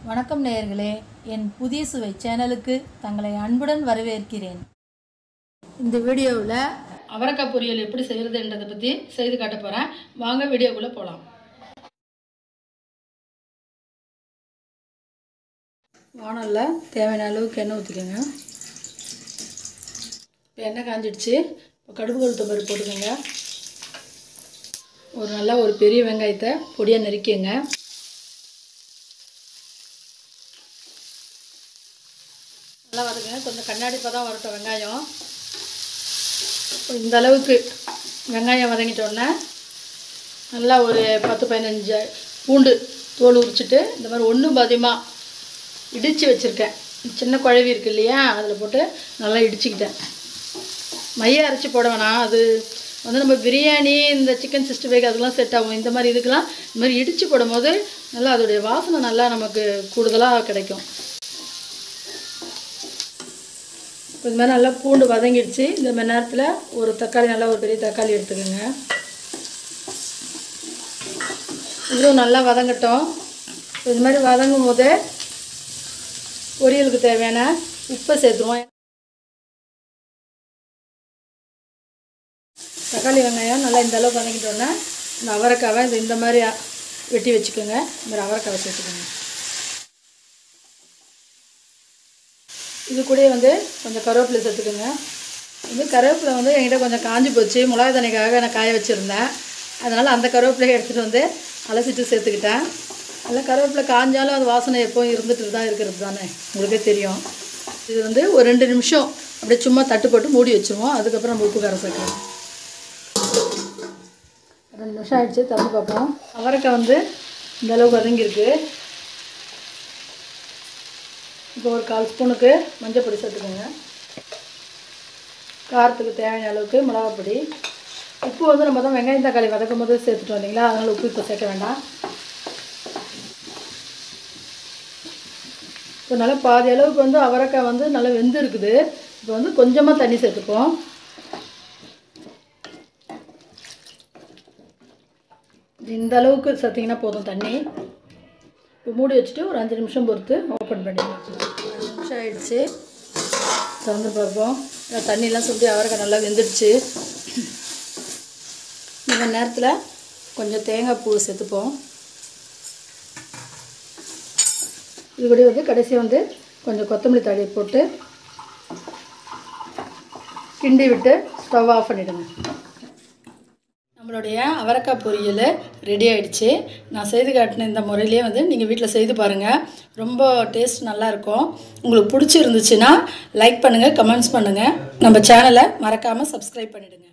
வணக்கம் நேயர்களே என் புதிய சுவை சேனலுக்கு தங்களை அன்புடன் வரவேற்கிறேன் இந்த வீடியோவில் அவரைக்காய் பொரியல் எப்படி செய்கிறதுன்றதை பற்றி செய்து காட்ட போகிறேன் வாங்க வீடியோக்குள்ளே போகலாம் வானலில் தேவையான அளவுக்கு எண்ணெய் ஊற்றிக்கோங்க இப்போ எண்ணெய் காஞ்சிடுச்சு இப்போ கடுகு கொளுத்த பருப்பு போட்டுக்கோங்க ஒரு நல்லா ஒரு பெரிய வெங்காயத்தை பொடியாக நறுக்கிங்க நல்லா வதங்க கொஞ்சம் கண்ணாடி தான் வரட்டும் வெங்காயம் இப்போ இந்த அளவுக்கு வெங்காயம் வதங்கிட்டோன்னே நல்லா ஒரு பத்து பதினஞ்சு பூண்டு தோல் உரிச்சிட்டு இந்த மாதிரி ஒன்றும் பாதியமாக இடித்து வச்சுருக்கேன் சின்ன குழவி இருக்கு இல்லையா அதில் போட்டு நல்லா இடிச்சுக்கிட்டேன் மைய அரைச்சி போட வேணாம் அது வந்து நம்ம பிரியாணி இந்த சிக்கன் சிக்ஸ்டி ஃபைவ் அதெல்லாம் செட் ஆகும் இந்த மாதிரி இதுக்கெல்லாம் இந்த மாதிரி இடித்து போடும்போது நல்லா அதோடைய வாசனை நல்லா நமக்கு கூடுதலாக கிடைக்கும் இப்போ இந்த மாதிரி நல்லா பூண்டு வதங்கிடுச்சு இந்த மாதிரி நேரத்தில் ஒரு தக்காளி நல்லா ஒரு பெரிய தக்காளி எடுத்துக்கோங்க இதுவும் நல்லா வதங்கட்டும் இது மாதிரி வதங்கும் போது பொரியலுக்கு தேவையான உப்பை சேர்த்துருவோம் தக்காளி வெங்காயம் நல்லா இந்த அளவுக்கு வதங்கிட்டோன்னே இந்த அவரைக்காவை இந்த இந்த மாதிரி வெட்டி வச்சுக்கோங்க இந்த மாதிரி அவரைக்காவை சேர்த்துக்கோங்க இது கூடயே வந்து கொஞ்சம் கருவேப்பிலை சேர்த்துக்கோங்க இது கருவேப்பிலை வந்து என்கிட்ட கொஞ்சம் காஞ்சி போச்சு மிளகா தண்ணிக்காக நான் காய வச்சுருந்தேன் அதனால் அந்த கருவேப்பிலையை எடுத்துகிட்டு வந்து அலசிட்டு சேர்த்துக்கிட்டேன் அதில் கருவேப்பிலை காஞ்சாலும் அது வாசனை எப்போவும் இருந்துட்டு தான் இருக்கிறது தானே உங்களுக்கே தெரியும் இது வந்து ஒரு ரெண்டு நிமிஷம் அப்படியே சும்மா தட்டு போட்டு மூடி வச்சுருவோம் அதுக்கப்புறம் நம்ம உப்பு காரம் சேர்க்கலாம் ரெண்டு நிமிஷம் ஆயிடுச்சு திறந்து பார்ப்போம் அவரைக்காய் வந்து இந்த அளவுக்கு வதங்கியிருக்கு இப்போ ஒரு கால் ஸ்பூனுக்கு மஞ்சள் பொடி சேர்த்துக்கோங்க காரத்துக்கு தேவையான அளவுக்கு மிளகாப் பொடி உப்பு வந்து நம்ம தான் வெங்காயம் தக்காளி வதக்கும் போது சேர்த்துட்டோம் இல்லைங்களா அதனால் உப்பு இப்போ சேர்க்க வேண்டாம் இப்போ நல்லா பாதி அளவுக்கு வந்து அவரைக்காய் வந்து நல்லா வெந்து இருக்குது இப்போ வந்து கொஞ்சமாக தண்ணி சேர்த்துப்போம் இந்த அளவுக்கு சேர்த்திங்கன்னா போதும் தண்ணி இப்போ மூடி வச்சுட்டு ஒரு அஞ்சு நிமிஷம் பொறுத்து ஓப்பன் பண்ணிடலாம் அஞ்சு நிமிஷம் ஆயிடுச்சு திறந்து பார்ப்போம் இந்த தண்ணியெலாம் சுண்டி அவரைக்காய் நல்லா வெந்துடுச்சு இந்த நேரத்தில் கொஞ்சம் தேங்காய் பூ சேர்த்துப்போம் இது கூட வந்து கடைசி வந்து கொஞ்சம் கொத்தமல்லி தழி போட்டு கிண்டி விட்டு ஸ்டவ் ஆஃப் பண்ணிவிடுங்க நம்மளுடைய அவரைக்காய் பொரியல் ரெடி ஆயிடுச்சு நான் செய்து காட்டின இந்த முறையிலே வந்து நீங்கள் வீட்டில் செய்து பாருங்கள் ரொம்ப டேஸ்ட் நல்லாயிருக்கும் உங்களுக்கு பிடிச்சிருந்துச்சுன்னா லைக் பண்ணுங்கள் கமெண்ட்ஸ் பண்ணுங்கள் நம்ம சேனலை மறக்காமல் சப்ஸ்கிரைப் பண்ணிவிடுங்க